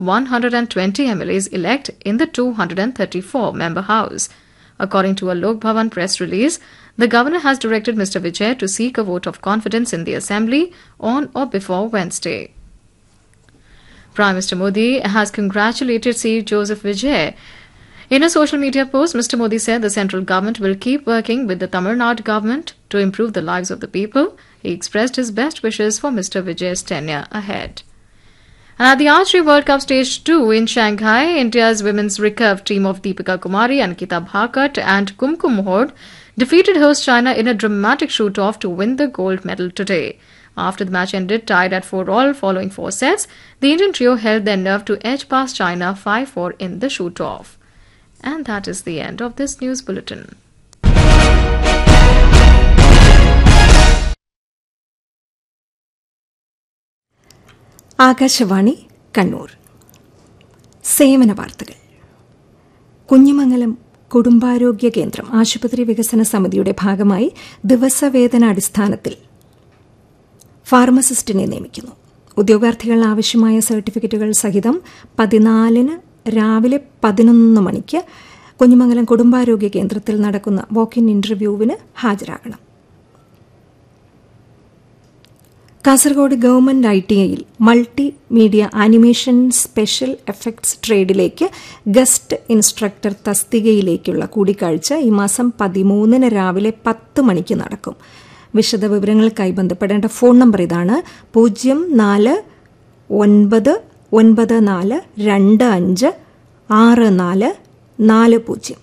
120 MLAs elect in the 234 member House. According to a Lok Bhavan press release, the governor has directed Mr. Vijay to seek a vote of confidence in the assembly on or before Wednesday. Prime Minister Modi has congratulated C. Joseph Vijay. In a social media post, Mr. Modi said the central government will keep working with the Tamil Nadu government to improve the lives of the people. He expressed his best wishes for Mr. Vijay's tenure ahead. And at the Archery World Cup Stage 2 in Shanghai, India's women's recurve team of Deepika Kumari, Ankita Bhakat and Kumkum Horde defeated host China in a dramatic shoot-off to win the gold medal today. After the match ended tied at 4 all following four sets, the Indian trio held their nerve to edge past China 5-4 in the shoot-off. And that is the end of this news bulletin. Akashvani Kannur സേവന വാർത്തകൾ കുഞ്ഞിമംഗലം കുടുംബാരോഗ്യ കേന്ദ്രം ആശുപത്രി വികസന സമിതിയുടെ ഭാഗമായി ദിവസവേതനാടിസ്ഥാനത്തിൽ ഫാർമസിസ്റ്റിനെ നിയമിക്കുന്നു ഉദ്യോഗാർത്ഥികൾ ആവശ്യമായ സർട്ടിഫിക്കറ്റുകൾ സഹിതം പതിനാലിന് രാവിലെ പതിനൊന്ന് മണിക്ക് കുഞ്ഞിമംഗലം കുടുംബാരോഗ്യ കേന്ദ്രത്തിൽ നടക്കുന്ന വാക്ക് ഇൻ ഇന്റർവ്യൂവിന് ഹാജരാകണം കാസർഗോഡ് ഗവൺമെന്റ് ഐ ടി ഐയിൽ multi media animation special effects ട്രേഡിലേക്ക് ഗസ്റ്റ് ഇൻസ്ട്രക്ടർ തസ്തികയിലേക്കുള്ള കൂടിക്കാഴ്ച ഈ മാസം പതിമൂന്നിന് രാവിലെ പത്ത് മണിക്ക് നടക്കും വിശദ വിവരങ്ങൾക്കായി ബന്ധപ്പെടേണ്ട ഫോൺ നമ്പർ ഇതാണ് പൂജ്യം നാല് ഒൻപത് ഒൻപത് നാല് രണ്ട് അഞ്ച് ആറ് നാല് നാല് പൂജ്യം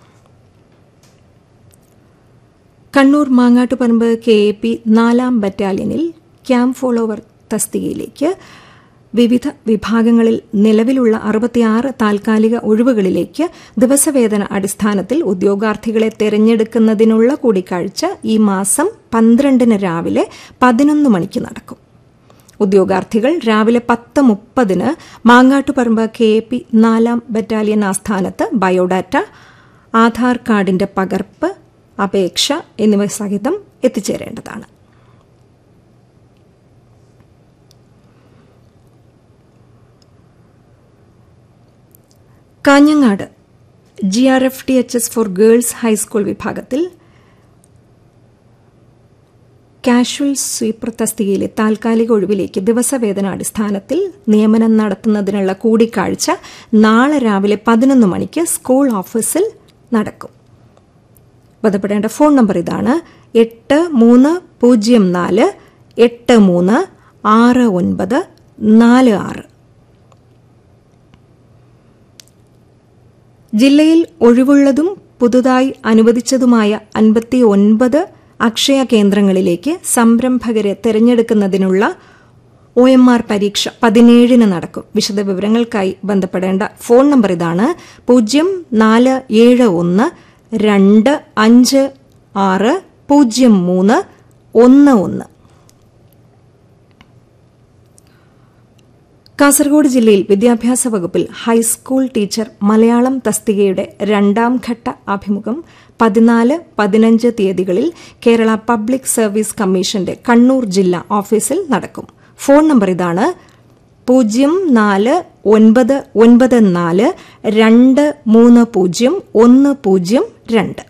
Kannur Mangattuparamba K A P നാലാം ബറ്റാലിയനിൽ ക്യാമ്പ് ഫോളോവർ തസ്തികയിലേക്ക് വിവിധ വിഭാഗങ്ങളിൽ നിലവിലുള്ള അറുപത്തിയാറ് താൽക്കാലിക ഒഴിവുകളിലേക്ക് ദിവസവേതന അടിസ്ഥാനത്തിൽ ഉദ്യോഗാർത്ഥികളെ തെരഞ്ഞെടുക്കുന്നതിനുള്ള കൂടിക്കാഴ്ച ഈ മാസം പന്ത്രണ്ടിന് രാവിലെ പതിനൊന്ന് മണിക്ക് നടക്കും ഉദ്യോഗാർത്ഥികൾ രാവിലെ പത്ത് മുപ്പതിന് മാങ്ങാട്ടുപറമ്പ് കെ എ പി നാലാം ബറ്റാലിയൻ ആസ്ഥാനത്ത് ബയോഡാറ്റ ആധാർ കാർഡിന്റെ പകർപ്പ് അപേക്ഷ എന്നിവ സഹിതം എത്തിച്ചേരേണ്ടതാണ് Kanhangad G R F T H S for girls high school വിഭാഗത്തിൽ കാഷ്വൽ സ്വീപ്പർ തസ്തികയിലെ താൽക്കാലിക ഒഴിവിലേക്ക് ദിവസവേതന അടിസ്ഥാനത്തിൽ നിയമനം നടത്തുന്നതിനുള്ള കൂടിക്കാഴ്ച നാളെ രാവിലെ പതിനൊന്ന് മണിക്ക് സ്കൂൾ ഓഫീസിൽ നടക്കും ബന്ധപ്പെടേണ്ട ഫോൺ നമ്പർ ഇതാണ് എട്ട് മൂന്ന് പൂജ്യം നാല് എട്ട് മൂന്ന് ആറ് ഒൻപത് നാല് ആറ് ജില്ലയിൽ ഒഴിവുള്ളതും പുതുതായി അനുവദിച്ചതുമായ അൻപത്തി ഒൻപത് അക്ഷയ കേന്ദ്രങ്ങളിലേക്ക് സംരംഭകരെ തെരഞ്ഞെടുക്കുന്നതിനുള്ള ഒ എം ആർ പരീക്ഷ പതിനേഴിന് നടക്കും വിശദവിവരങ്ങൾക്കായി ബന്ധപ്പെടേണ്ട ഫോൺ നമ്പർ ഇതാണ് പൂജ്യം നാല് ഏഴ് ഒന്ന് രണ്ട് അഞ്ച് ആറ് പൂജ്യം മൂന്ന് ഒന്ന് ഒന്ന് കാസർഗോഡ് ജില്ലയിൽ വിദ്യാഭ്യാസ വകുപ്പിൽ ഹൈസ്കൂൾ ടീച്ചർ മലയാളം തസ്തികയുടെ രണ്ടാം ഘട്ട അഭിമുഖം പതിനാല് പതിനഞ്ച് തീയതികളിൽ കേരള പബ്ലിക് സർവീസ് കമ്മീഷന്റെ കണ്ണൂർ ജില്ലാ ഓഫീസിൽ നടക്കും ഫോൺ നമ്പർ ഇതാണ് പൂജ്യം നാല് ഒൻപത് ഒൻപത് നാല് രണ്ട് മൂന്ന് പൂജ്യം ഒന്ന് പൂജ്യം രണ്ട്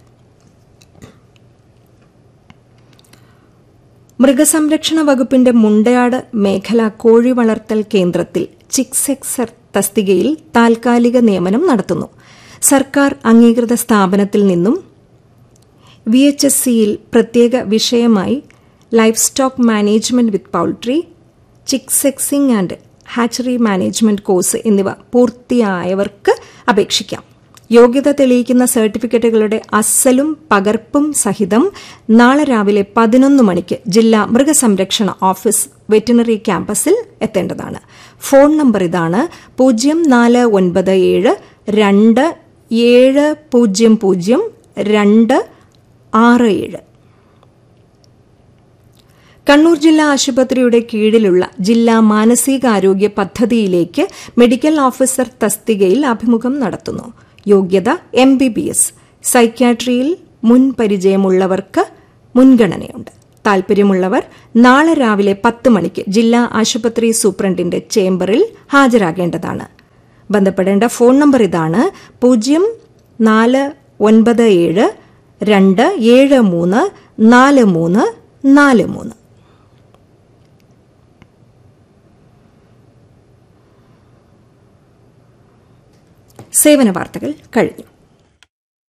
മൃഗസംരക്ഷണ വകുപ്പിന്റെ മുണ്ടയാട് മേഖല കോഴി വളർത്തൽ കേന്ദ്രത്തിൽ ചിക്സെക്സർ തസ്തികയിൽ താൽക്കാലിക നിയമനം നടത്തുന്നു സർക്കാർ അംഗീകൃത സ്ഥാപനത്തിൽ നിന്നും വി എച്ച് എസ് സിയിൽ പ്രത്യേക വിഷയമായി livestock management with poultry chick sexing and hatchery management course എന്നിവ പൂർത്തിയായവർക്ക് അപേക്ഷിക്കാം യോഗ്യത തെളിയിക്കുന്ന സർട്ടിഫിക്കറ്റുകളുടെ അസലും പകർപ്പും സഹിതം നാളെ രാവിലെ പതിനൊന്ന് മണിക്ക് ജില്ലാ മൃഗസംരക്ഷണ ഓഫീസ് വെറ്റിനറി ക്യാമ്പസിൽ എത്തേണ്ടതാണ് ഫോൺ നമ്പർ ഇതാണ് പൂജ്യം നാല് ഒൻപത് ഏഴ് രണ്ട് ഏഴ് പൂജ്യം പൂജ്യം രണ്ട് ആറ് ഏഴ് കണ്ണൂർ ജില്ലാ ആശുപത്രിയുടെ കീഴിലുള്ള ജില്ലാ മാനസികാരോഗ്യ പദ്ധതിയിലേക്ക് മെഡിക്കൽ ഓഫീസർ തസ്തികയിൽ അഭിമുഖം നടത്തുന്നു യോഗ്യത എം ബി ബി എസ് സൈക്യാട്രിയിൽ മുൻ പരിചയമുള്ളവർക്ക് മുൻഗണനയുണ്ട് താൽപര്യമുള്ളവർ നാളെ രാവിലെ പത്ത് മണിക്ക് ജില്ലാ ആശുപത്രി സൂപ്രണ്ടിന്റെ ചേംബറിൽ ഹാജരാകേണ്ടതാണ് ബന്ധപ്പെടേണ്ട ഫോൺ നമ്പർ ഇതാണ് പൂജ്യം നാല് ഒൻപത് ഏഴ് രണ്ട് ഏഴ് മൂന്ന് നാല് മൂന്ന് നാല് മൂന്ന് സേവന വാർത്തകൾ കഴിഞ്ഞു